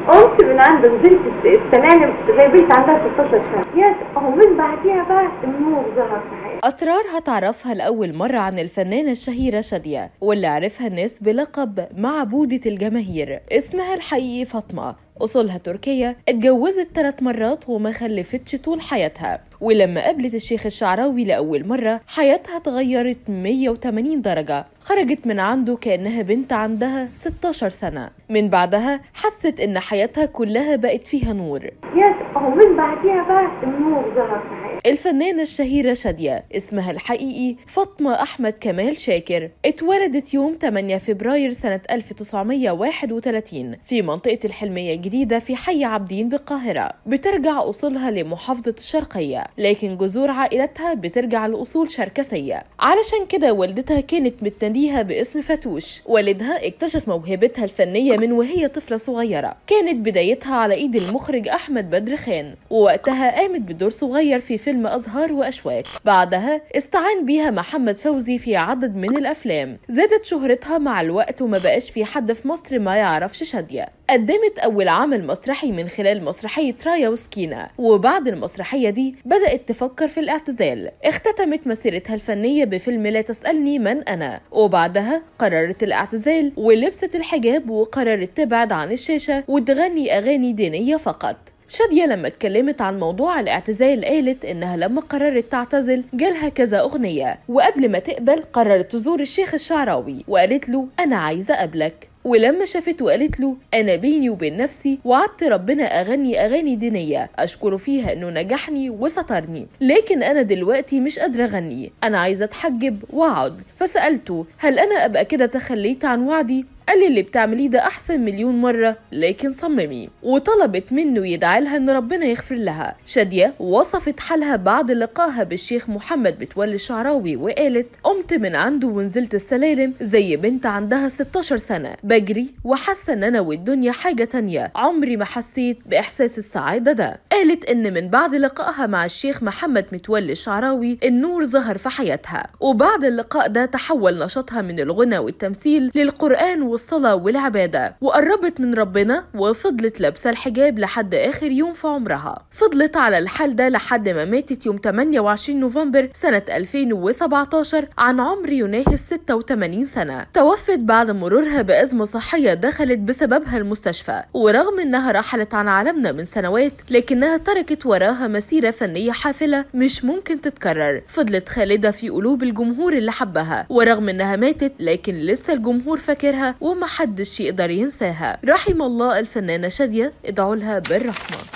قمت من عند نزلت السلالم زي بنت عندها 16 سنه يا هو من بعديها بقى النور ظهر في حياتي أسرار هتعرفها لأول مرة عن الفنانة الشهيرة شادية واللي عرفها الناس بلقب معبودة الجماهير اسمها الحقيقي فاطمة أصولها تركية اتجوزت ثلاث مرات وما خلفتش طول حياتها ولما قابلت الشيخ الشعراوي لأول مرة حياتها اتغيرت 180 درجة خرجت من عنده كأنها بنت عندها 16 سنة من بعدها حست إن حياتها كلها بقت فيها نور يا هو من بعديها بقى النور ظهر في حياتي الفنانة الشهيرة شادية اسمها الحقيقي فاطمة أحمد كمال شاكر اتولدت يوم 8 فبراير سنة 1931 في منطقة الحلمية الجديدة في حي عابدين بالقاهرة بترجع أصولها لمحافظة الشرقية لكن جذور عائلتها بترجع لأصول شركسية علشان كده والدتها كانت متناديها باسم فاتوش والدها اكتشف موهبتها الفنية من وهي طفلة صغيرة كانت بدايتها على إيد المخرج أحمد بدر خان ووقتها قامت بدور صغير في فيلم أزهار وأشواك بعدها استعان بيها محمد فوزي في عدد من الأفلام زادت شهرتها مع الوقت وما بقاش في حد في مصر ما يعرفش شادية قدمت أول عمل مسرحي من خلال مسرحية رايا وسكينة وبعد المسرحية دي بدأت تفكر في الاعتزال اختتمت مسيرتها الفنية بفيلم لا تسألني من أنا وبعدها قررت الاعتزال ولبست الحجاب وقررت تبعد عن الشاشة وتغني أغاني دينية فقط شادية لما اتكلمت عن موضوع الاعتزال قالت انها لما قررت تعتزل جالها كذا اغنية وقبل ما تقبل قررت تزور الشيخ الشعراوي وقالت له انا عايزة اقابلك ولما شافته وقالت له انا بيني وبين نفسي وعدت ربنا اغني اغاني دينيه اشكره فيها انه نجحني وسترني لكن انا دلوقتي مش قادره اغني انا عايزه اتحجب واقعد فسالته هل انا ابقى كده تخليت عن وعدي قال لي اللي بتعمليه ده احسن مليون مره لكن صممي وطلبت منه يدعي لها ان ربنا يغفر لها شاديه وصفت حالها بعد لقائها بالشيخ محمد بتولي الشعراوي وقالت قمت من عنده ونزلت السلالم زي بنت عندها 16 سنه بجري وحاسه ان انا والدنيا حاجه تانية عمري ما حسيت باحساس السعاده ده قالت ان من بعد لقائها مع الشيخ محمد متولي الشعراوي النور ظهر في حياتها وبعد اللقاء ده تحول نشاطها من الغنى والتمثيل للقران والصلاة والعبادة وقربت من ربنا وفضلت لابسة الحجاب لحد آخر يوم في عمرها فضلت على الحال ده لحد ما ماتت يوم 28 نوفمبر سنة 2017 عن عمر يناهز 86 سنة توفت بعد مرورها بأزمة صحية دخلت بسببها المستشفى ورغم انها رحلت عن عالمنا من سنوات لكنها تركت وراها مسيرة فنية حافلة مش ممكن تتكرر فضلت خالدة في قلوب الجمهور اللي حبها ورغم انها ماتت لكن لسه الجمهور فاكرها ومحدش يقدر ينساها رحم الله الفنانة شادية ادعوا لها بالرحمة